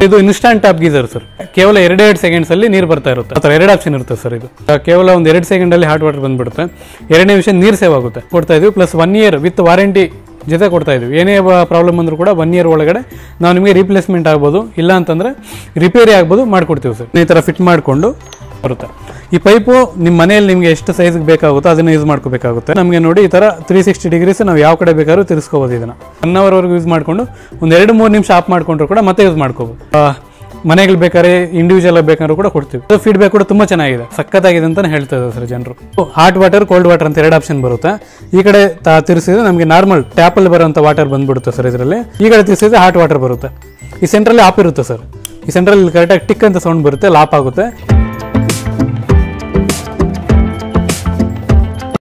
ಇದು instant top geyser sir ಕೇವಲ ಎರಡೇ ಎರಡು ಸೆಕೆಂಡ್ಸ್ ಅಲ್ಲಿ ನೀರು ಬರ್ತಾ ಇರುತ್ತೆ ಅಥವಾ ಎರಡು ಆಪ್ಷನ್ ಇರುತ್ತೆ ಸರ್ ಇದು ಆ, ಕೇವಲ ಒಂದು ಎರಡು ಸೆಕೆಂಡ್ ಅಲ್ಲಿ ಹಾಟ್ ವಾಟರ್ ಬಂದ್ಬಿಡುತ್ತೆ ಎರಡನೇ ವಿಷಯ ನೀರು ಸೇವ್ ಆಗುತ್ತೆ ಕೊಡ್ತಾ ಇದೀವಿ plus one year with warranty ಜೊತೆ ಕೊಡ್ತಾ ಇದೀವಿ ಏನೇ ಪ್ರಾಬ್ಲಮ್ ಅಂದ್ರೂ ಕೂಡ ಒನ್ ಇಯರ್ ಒಳಗಡೆ ನಾವು ನಿಮಗೆ ರೀಪ್ಲೇಸ್ಮೆಂಟ್ ಆಗ್ಬೋದು ಇಲ್ಲ ಅಂತಂದ್ರೆ ರಿಪೇರಿ ಆಗ್ಬೋದು ಮಾಡ್ಕೊಡ್ತೀವಿ ಸರ್ ಈ ಥರ ಫಿಟ್ ಮಾಡಿಕೊಂಡು ಬರುತ್ತೆ ಈ ಪೈಪು ನಿಮ್ಮ ಮನೆಯಲ್ಲಿ ನಿಮಗೆ ಎಷ್ಟು ಸೈಜ್ಗೆ ಬೇಕಾಗುತ್ತೋ ಅದನ್ನ ಯೂಸ್ ಮಾಡ್ಕೋಬೇಕಾಗುತ್ತೆ ನಮಗೆ ನೋಡಿ ಈ ಥರ ತ್ರೀ ಸಿಕ್ಸ್ಟಿ ಡಿಗ್ರೀಸ್ ನಾವು ಯಾವ ಕಡೆ ಬೇಕಾದ್ರೂ ತಿರ್ಸ್ಕೋಬೋದು ಇದನ್ನು ಒನ್ ಅವರ್ವರೆಗೂ ಯೂಸ್ ಮಾಡಿಕೊಂಡು ಒಂದು ಎರಡು ಮೂರು ನಿಮಿಷ ಆಫ್ ಮಾಡ್ಕೊಂಡ್ರು ಕೂಡ ಮತ್ತೆ ಯೂಸ್ ಮಾಡ್ಕೋಬೋದು ಮನೆಗಳು ಬೇಕಾದ್ರೆ ಇಂಡಿವಿಜುವಲ್ ಬೇಕಾದ್ರೂ ಕೂಡ ಕೊಡ್ತೀವಿ ಫೀಡ್ಬ್ಯಾಕ್ ಕೂಡ ತುಂಬಾ ಚೆನ್ನಾಗಿದೆ ಸಖತ್ತಾಗಿದೆ ಅಂತಾನೆ ಹೇಳ್ತಾ ಇದ್ದಾರೆ ಸರ್ ಜನರು ಹಾಟ್ ವಾಟರ್ ಕೋಲ್ಡ್ ವಾಟರ್ ಅಂತ ಎರಡು ಆಪ್ಷನ್ ಬರುತ್ತೆ ಈ ಕಡೆ ತಾ ತಿರ್ಸಿದ್ರೆ ನಮಗೆ ನಾರ್ಮಲ್ ಟ್ಯಾಪಲ್ಲಿ ಬರುವಂಥ ವಾಟರ್ ಬಂದ್ಬಿಡುತ್ತೆ ಸರ್ ಇದರಲ್ಲಿ ಈ ಕಡೆ ತಿರ್ಸಿದ್ರೆ ಹಾಟ್ ವಾಟರ್ ಬರುತ್ತೆ ಈ ಸೆಂಟ್ರಲ್ಲಿ ಆಪ್ ಇರುತ್ತೆ ಸರ್ ಈ ಸೆಂಟ್ರಲ್ಲಿ ಕರೆಕ್ಟಾಗಿ ಟಿಕ್ ಅಂತ ಸೌಂಡ್ ಬರುತ್ತೆ ಲಾಪ್ ಆಗುತ್ತೆ